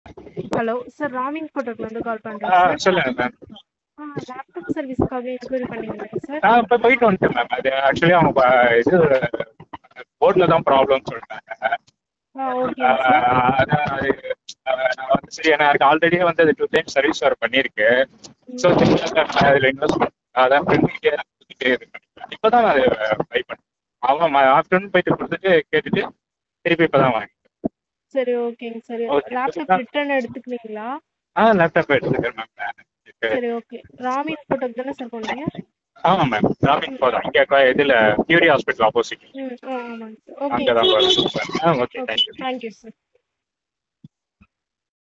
Hello sir ராமிங் ஃபோட்டோக்லேருந்து கால் ஆ பண்ணுறேன் sir சொல்லுங்க ma'am ஆ லேப்டாப் சர்வீஸ்க்காக என்கொயரி பண்ணீங்களா சார் ஆ இப்போ போயிட்டு வந்துட்டேன் மேம் அது ஆக்சுவலி அவங்க ப- இது போர்டில் தான் ப்ராப்ளம் சொல்லிட்டாங்க ஆ ஓகே சார் அதான் அது ஆஹ் நான் வந்து சரி எனக்கு ஆல்ரெடியே வந்து அது டூ டைம் சர்வீஸ் வர பண்ணியிருக்கு ஸோ அதில் இன்வெஸ்ட் அதான் ஃப்ரெண்ட்கிட்டே இது பண்ணிட்டேன் இப்போ தான் அது ட்ரை பண்ணேன் அவன் ஆஃப்டர்நூன் போயிட்டு கொடுத்துட்டு கேட்டுட்டு திருப்பி இப்போ தான் வாங்கி சரி ஓகேங்க சார் Okay. லேப்டாப் ரிட்டர்ன் எடுத்துக்கிறீங்களா ஆ லேப்டாப் எடுத்துக்கிறேன் மேம் சரி ஓகே ராமிங் ஃபோட்டோக்கு தானே சார் போனீங்க ஆமாம் மேம் ராமிங் போதும் இங்கே இதில் பியூரி ஹாஸ்பிட்டல் ஆப்போசிட் ம் ஆ ஆமாங்க சார் ஓகே அங்கே தான் வரும் ஆ okay okay thank you thank you sir